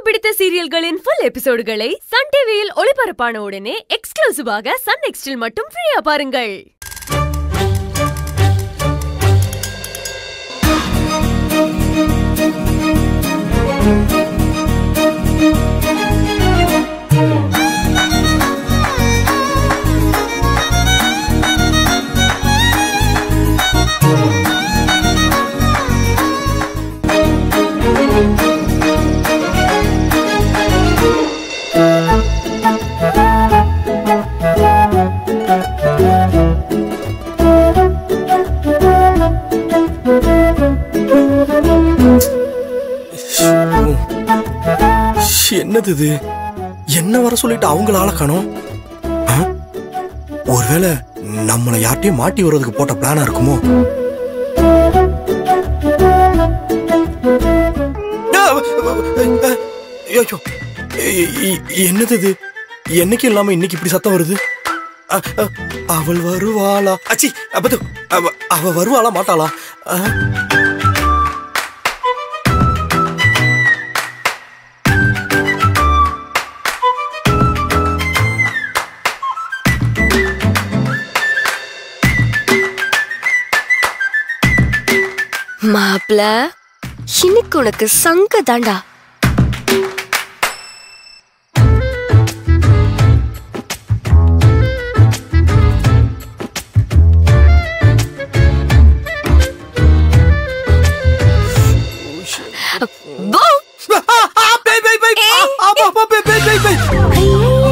பிடித்த சீரியல்களின் full எபிசோடுகளை Sun டிவியில் ஒளிபரப்பான உடனே எக்ஸ்க்ளூசிவாக சன் நெக்ஸ்டில் மட்டும் ஃப்ரீயா பாருங்கள் என்னது இது என்ன வர சொல்லிட்டு அவங்கள ஆள காணோம் ஆ? ஒருவேளை நம்மளை யார்ட்டையும் மாட்டி வர்றதுக்கு போட்ட பிளானா இருக்குமோ ஆ, ஆ, ஐயோ. இ- இ- என்னது இது என்னைக்கு இல்லாம இன்னைக்கு இப்படி சத்தம் வருது அ, அ, அவள் வருவாளா அச்சி அப்பது அவ அவ வருவாளா மாட்டாளா ஆ? மாப்ள இன்னைக்கு உனக்கு சங்க தாண்டா போ. ஆ, ஆ, பேய், பேய், பேய். ஆ, ஆ, பா, பா, பேய், பேய், பேய், பேய்.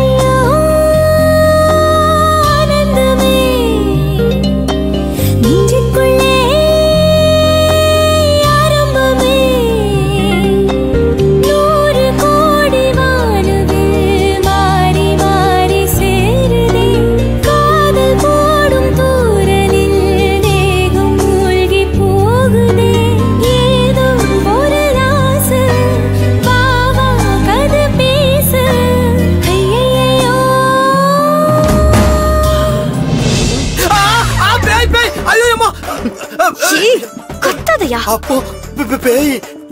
ஆ, ஆ, பேய், பேய். ஐயோ, அம்மா. ஆ, ஆ, ஏய், கத்தாதயா அப்போ பே- பே- பேய்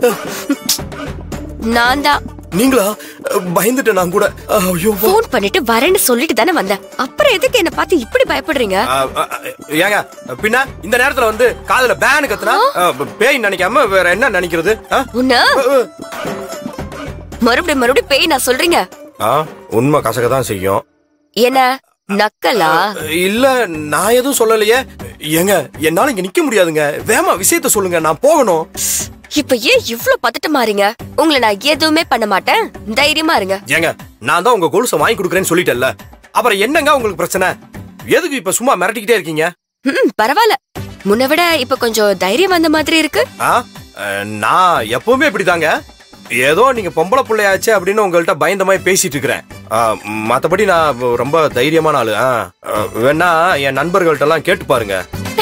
நான் தான் நீங்களா பயந்துட்டேன் நான் கூட ஐயோ பா. போன் பண்ணிட்டு வரேன்னு சொல்லிட்டு தானே வந்தேன் அப்புறம் எதுக்கு என்ன பார்த்து இப்படி பயப்படுறீங்க ஆ, ஆ, ஏங்க பின்ன இந்த நேரத்துல வந்து காதுல பேனு கத்துனா ஆ, பேய் நினைக்காம வேற என்ன நினைக்கிறது ஆ? உன்ன ஆ, மறுபடியும் மறுபடியும் பேய் நான் சொல்றீங்க ஆ, உண்மை கசக்க தான் செய்யும் என்ன நக்கலா இல்ல நான் எதுவும் சொல்லலையே ஏங்க என்னால இங்க நிக்க முடியாதுங்க வேமா விஷயத்த சொல்லுங்க நான் போகணும் இப்ப ஏன் இவ்ளோ பதட்ட மாறீங்க உங்களை நான் எதுவுமே பண்ண மாட்டேன் தைரியமா இருங்க ஏங்க நான் தான் உங்க கொலுசை வாங்கி கொடுக்குறேன்னு சொல்லிட்டேன்ல அப்புறம் என்னங்க உங்களுக்கு பிரச்சனை எதுக்கு இப்ப சும்மா மிரட்டிக்கிட்டே இருக்கீங்க ம் பரவாயில்ல முன்ன விட இப்ப கொஞ்சம் தைரியம் வந்த மாதிரி இருக்கு ஆ அஹ், நான் எப்பவுமே இப்படிதாங்க ஏதோ நீங்க பொம்பளை பிள்ளையாச்சு அப்படின்னு உங்கள்ட்ட பயந்த மாதிரி பேசிட்டு இருக்கிறேன் ஆ, மத்தபடி நான் ரொம்ப தைரியமான ஆளு ஆ. அஹ், வேணா என் நண்பர்கள்ட்ட எல்லாம் கேட்டு பாருங்க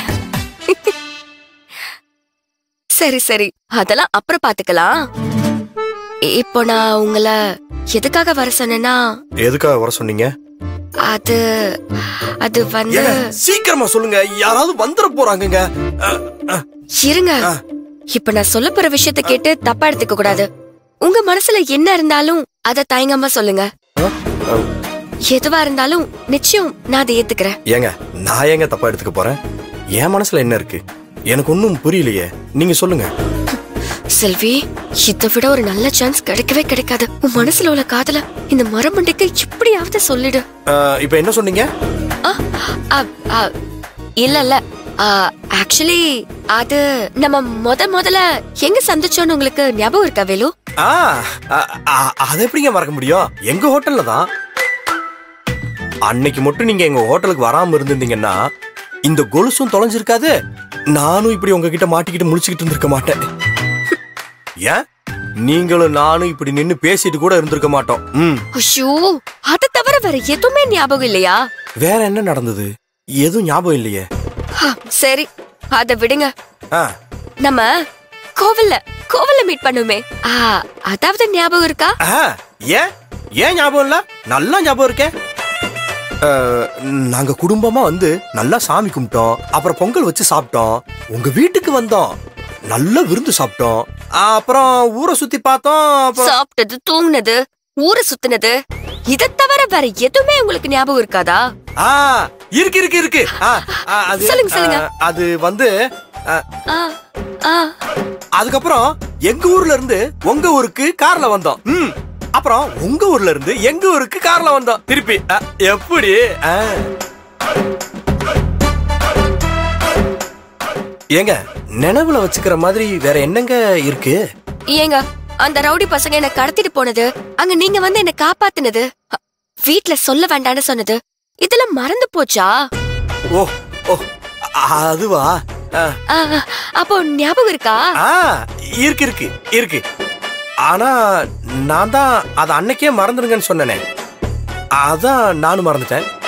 சரி சரி அதெல்லாம் அப்புறம் பாத்துக்கலாம் இப்போ நான் உங்களை எதுக்காக வர சொன்னேன்னா எதுக்காக வர சொன்னீங்க அது அது வந்து ஏங்க, சீக்கிரமா சொல்லுங்க யாராவது வந்துட போறாங்கங்க அஹ், அஹ், இருங்க ஆ. இப்ப நான் சொல்ல போற விஷயத்த கேட்டு தப்பா எடுத்துக்க கூடாது உங்க மனசுல என்ன இருந்தாலும் அத தயங்காம சொல்லுங்க அஹ், எதுவா இருந்தாலும் நிச்சயம் நான் அதை ஏத்துக்கிறேன் ஏங்க நான் ஏங்க தப்பா எடுத்துக்க போறேன் என் மனசுல என்ன இருக்கு எனக்கு ஒன்றும் புரியலையே நீங்க சொல்லுங்க செல்வி இதை விட ஒரு நல்ல சான்ஸ் கிடைக்கவே கிடைக்காது உன் மனசுல உள்ள காதல இந்த மரமண்டைக்கு எப்படியாவது சொல்லிடு அஹ், இப்ப என்ன சொன்னீங்க ஆ, ஆ, ஆ, இல்ல இல்ல ஆக்சுவலி அது நம்ம முத முதல்ல எங்க சந்திச்சோன்னு உங்களுக்கு ஞாபகம் இருக்கா வேலு ஆ அ- அ- அதை எப்படிங்க மறக்க முடியும் எங்க ஹோட்டல்ல தான் அன்னைக்கு மட்டும் நீங்க எங்க ஹோட்டலுக்கு வராம இருந்திருந்தீங்கன்னா இந்த கொலுசும் தொலைஞ்சிருக்காது நானும் இப்படி உங்ககிட்ட மாட்டிக்கிட்டு முழிச்சுக்கிட்டு இருந்திருக்க மாட்டேன் ஏன் நீங்களும் நானும் இப்படி நின்னு பேசிட்டு கூட இருந்திருக்க மாட்டோம் ம் ஐயோ அதை தவிர வேற எதுவுமே ஞாபகம் இல்லையா வேற என்ன நடந்தது எதுவும் ஞாபகம் இல்லையே ஆ, சரி அத விடுங்க ஆ நம்ம கோவில்ல கோவில்ல மீட் பண்ணுமே ஆ, அதாவது ஞாபகம் இருக்கா ஆ, ஏன் ஏன் ஞாபகம் இல்ல நல்லா ஞாபகம் இருக்கே அஹ், நாங்க குடும்பமா வந்து நல்லா சாமி கும்பிட்டோம் அப்புறம் பொங்கல் வச்சு சாப்பிட்டோம் உங்க வீட்டுக்கு வந்தோம் நல்ல விருந்து சாப்பிட்டோம் ஆ, அப்புறம் ஊரை சுத்தி பார்த்தோம் அப்புறம் சாப்பிட்டது தூங்குனது ஊரை சுத்துனது இதை தவிர வேற எதுவுமே உங்களுக்கு ஞாபகம் இருக்காதா ஆ இருக்கு இருக்கு இருக்கு ஆ, ஆ, அது சொல்லுங்க, சொல்லுங்க. ஆ, அது வந்து ஆ, ஆ, ஆ, அதுக்கப்புறம் எங்க ஊர்ல இருந்து உங்க ஊருக்கு கார்ல வந்தோம் ம் அப்புறம் உங்க ஊர்ல இருந்து எங்க ஊருக்கு கார்ல வந்தோம் திருப்பி ஆ, எப்படி ஆ. ஏங்க நினைவுல வச்சுக்கிற மாதிரி வேற என்னங்க இருக்கு ஏங்க அந்த ரவுடி பசங்க என்ன கடத்திட்டு போனது அங்க நீங்க வந்து என்ன காப்பாத்துனது அ, வீட்ல சொல்ல வேண்டாம்னு சொன்னது இதெல்லாம் மறந்து போச்சா ஓ ஓ அ- அதுவா ஆ, ஆ, அப்போ ஞாபகம் இருக்கா ஆ இருக்கு இருக்கு இருக்கு ஆனா நான் தான் அதை அன்னைக்கே மறந்துடுங்கன்னு சொன்னேனே அதான் நானும் மறந்துட்டேன்